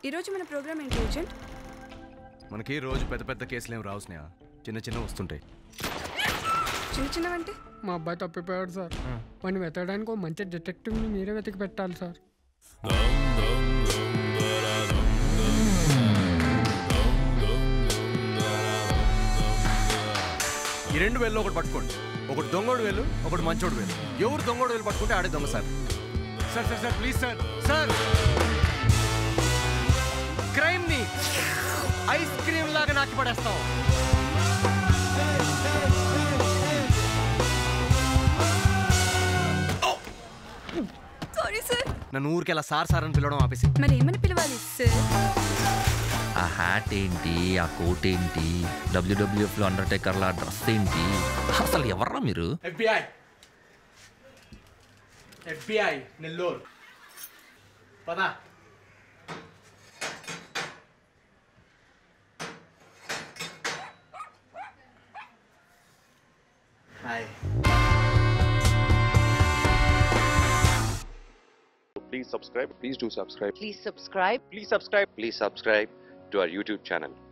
ఈరోజు మన ప్రోగ్రామ్ ఏంటి ఏజెంట్ మనకి రోజు పెద్ద పెద్ద కేసులు ఏం రావు స్నేహ చిన్న చిన్న వస్తుంటాయి చిన్న చిన్నవంటే మా అబ్బాయి తప్పిపోయాడు సార్ వాడిని వెతకడానికి ఒక మంచి డిటెక్టివ్ని మీరే వెతికి పెట్టాలి సార్ ఈ రెండు వేలు ఒకటి పట్టుకోండి ఒకటి దొంగోడు వేలు ఒకటి మంచోడు వేలు ఎవరు దొంగోడు వేలు పట్టుకుంటే ఆడే దొంగ sir sir sir sir please sir sir crime ని ఐస్ క్రీమ్ లాగా నాకి పడేస్తాం సారీ సార్ నన్ను ఊరికి అలా సార్ సార్ అని పిలవడం ఆపేసి మరి ఏమని పిలవాలి సార్ ఆ హ్యాట్ ఏంటి ఆ కోట్ ఏంటి డబ్ల్యూడబ్ల్యూఎఫ్లో అండర్టేకర్ల డ్రెస్ ఏంటి అసలు ఎవర్రా మీరు ఎఫ్బిఐ ఎఫ్బిఐ నెల్లూరు పదా hi please subscribe please do subscribe Please subscribe. please subscribe please subscribe to our youtube channel